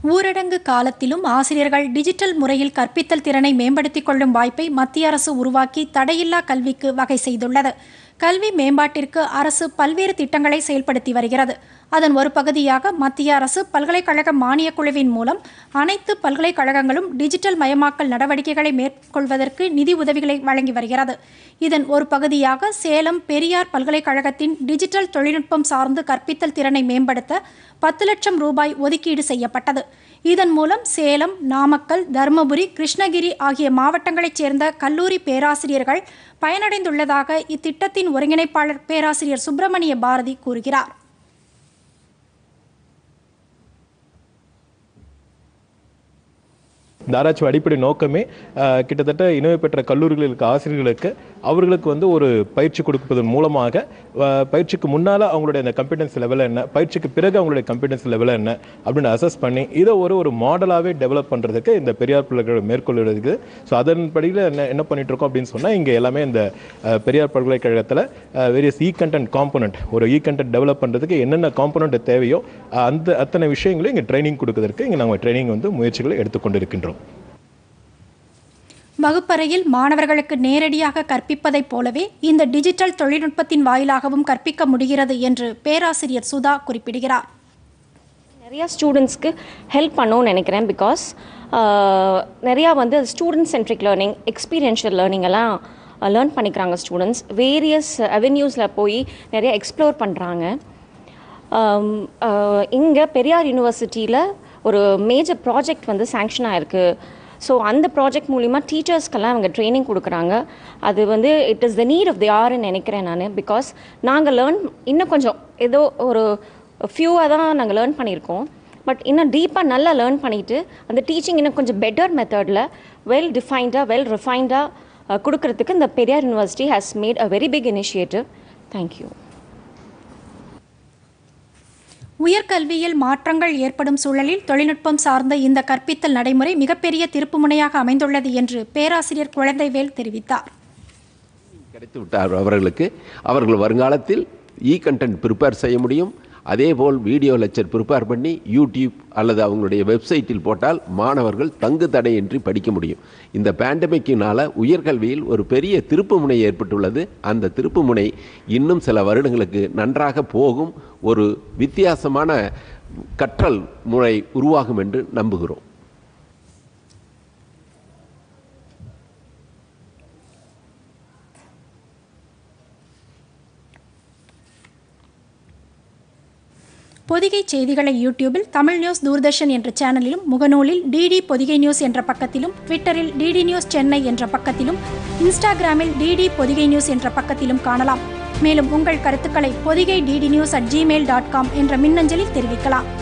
ஊரடங்கு காலத்திலும் ஆசிரியர்கள் டிஜிட்டல் முறையில் கற்பித்தல் திறனை மேம்படுத்திக் கொள்ளும் வாய்ப்பை மத்திய அரசு உருவாக்கி தடையில்லா கல்விக்கு வகை செய்துள்ளது கல்வி மேம்பாட்டிற்கு அரசு பல்வேறு திட்டங்களை செயல்படுத்தி வருகிறது அதன் ஒரு பகுதியாக மத்திய அரசு பல்கலைக்கழக மானியக் குழுவின் மூலம் அனைத்து பல்கலைக்கழகங்களும் டிஜிட்டல் மயமாக்கல் நடவடிக்கைகளை மேற்கொள்வதற்கு நிதி உதவிகளை வழங்கி வருகிறது இதன் ஒரு பகுதியாக சேலம் பெரியார் பல்கலைக்கழகத்தின் டிஜிட்டல் தொழில்நுட்பம் சார்ந்து கற்பித்தல் திறனை மேம்படுத்த பத்து லட்சம் ரூபாய் ஒதுக்கீடு செய்யப்பட்டது இதன் மூலம் சேலம் நாமக்கல் தருமபுரி கிருஷ்ணகிரி ஆகிய மாவட்டங்களைச் சேர்ந்த கல்லூரி பேராசிரியர்கள் பயனடைந்துள்ளதாக இத்திட்டத்தின் ஒருங்கிணைப்பாளர் பேராசிரியர் சுப்பிரமணிய பாரதி கூறுகிறார் இந்த ஆராய்ச்சி அடிப்படை நோக்கமே அஹ், கிட்டத்தட்ட இணைவு பெற்ற கல்லூரிகளில் இருக்க ஆசிரியர்களுக்கு அவர்களுக்கு வந்து ஒரு பயிற்சி கொடுப்பதன் மூலமாக அஹ், பயிற்சிக்கு முன்னால் அவங்களுடைய அந்த கம்பிடன்ஸ் லெவல் என்ன பயிற்சிக்கு பிறகு அவங்களுடைய கம்பிடன்ஸ் லெவல் என்ன அப்படின்னு அசஸ் பண்ணி இதை ஒரு ஒரு மாடலாகவே டெவலப் பண்ணுறதுக்கு இந்த பெரியார் பல்கலைக்கழகம் மேற்கொள்ளுறதுக்கு ஸோ அதன்படியில் என்ன என்ன பண்ணிட்டு இருக்கோம் அப்படின்னு சொன்னால் இங்கே எல்லாமே இந்த அஹ், பெரியார் பல்கலைக்கழகத்தில் வேரியஸ் இ கண்டென்ட் காம்பனண்ட் ஒரு இ கண்டென்ட் டெவலப் பண்ணுறதுக்கு என்னென்ன காம்பனண்ட் தேவையோ அஹ், அந்த அத்தனை விஷயங்களையும் இங்கே ட்ரைனிங் கொடுக்கறதுக்கு இங்கே நாங்கள் ட்ரைனிங் வந்து முயற்சிகளை எடுத்துக்கொண்டு இருக்கின்றோம் வகுப்பறையில் மாணவர்களுக்கு நேரடியாக கற்பிப்பதைப் போலவே இந்த டிஜிட்டல் தொழில்நுட்பத்தின் வாயிலாகவும் கற்பிக்க முடிகிறது என்று பேராசிரியர் சுதா குறிப்பிடுகிறார் நிறையா ஸ்டூடெண்ட்ஸ்க்கு ஹெல்ப் பண்ணணும்னு நினைக்கிறேன் பிகாஸ் நிறையா வந்து student centric learning experiential learning எல்லாம் லேர்ன் பண்ணிக்கிறாங்க ஸ்டூடெண்ட்ஸ் வேரியஸ் அவென்யூஸில் போய் நிறைய எக்ஸ்ப்ளோர் பண்ணுறாங்க இங்கே பெரியார் யூனிவர்சிட்டியில் ஒரு மேஜர் ப்ராஜெக்ட் வந்து சேங்ஷன் ஆயிருக்கு ஸோ அந்த ப்ராஜெக்ட் மூலிமா டீச்சர்ஸ்க்கெல்லாம் அவங்க ட்ரைனிங் கொடுக்குறாங்க அது வந்து it is the need of the ஆர்ன்னு நினைக்கிறேன் நான் பிகாஸ் நாங்கள் லேர்ன் இன்னும் கொஞ்சம் ஏதோ ஒரு ஃபியூவாக தான் நாங்கள் லேர்ன் பண்ணியிருக்கோம் பட் இன்னும் டீப்பாக நல்லா லேர்ன் பண்ணிவிட்டு அந்த டீச்சிங் இன்னும் கொஞ்சம் பெட்டர் மெத்தடில் வெல் டிஃபைன்டாக வெல் ரிஃபைன்டாக கொடுக்கறதுக்கு இந்த Periyar university has made a very big initiative thank you உயர்கல்வியில் மாற்றங்கள் ஏற்படும் சூழலில் தொழில்நுட்பம் சார்ந்த இந்த கற்பித்தல் நடைமுறை மிகப்பெரிய திருப்புமுனையாக அமைந்துள்ளது என்று பேராசிரியர் குழந்தைவேல் தெரிவித்தார் கிடைத்து விட்டார் அவர்களுக்கு அவர்கள் வருங்காலத்தில் இ கண்டென்ட் ப்ரிப்பேர் செய்ய முடியும் அதேபோல் வீடியோ லெக்சர் ப்ரிப்பேர் பண்ணி யூடியூப் அல்லது அவங்களுடைய வெப்சைட்டில் போட்டால் மாணவர்கள் தங்கு தடையின்றி படிக்க முடியும் இந்த பேண்டமிக்கினால் உயர்கல்வியில் ஒரு பெரிய திருப்புமுனை ஏற்பட்டுள்ளது அந்த திருப்புமுனை இன்னும் சில வருடங்களுக்கு நன்றாக போகும் ஒரு வித்தியாசமான கற்றல் முறை உருவாகும் என்று நம்புகிறோம் பொதிகை செய்திகளை யூடியூபில் தமிழ் நியூஸ் தூர்தர்ஷன் என்ற சேனலிலும் முகநூலில் டிடி பொதிகை நியூஸ் என்ற பக்கத்திலும் ட்விட்டரில் டிடி நியூஸ் சென்னை என்ற பக்கத்திலும் இன்ஸ்டாகிராமில் டிடி பொதிகை நியூஸ் என்ற பக்கத்திலும் காணலாம் மேலும் உங்கள் கருத்துக்களை Podhigai DD news at Gmail dot com என்ற மின்னஞ்சலில் தெரிவிக்கலாம்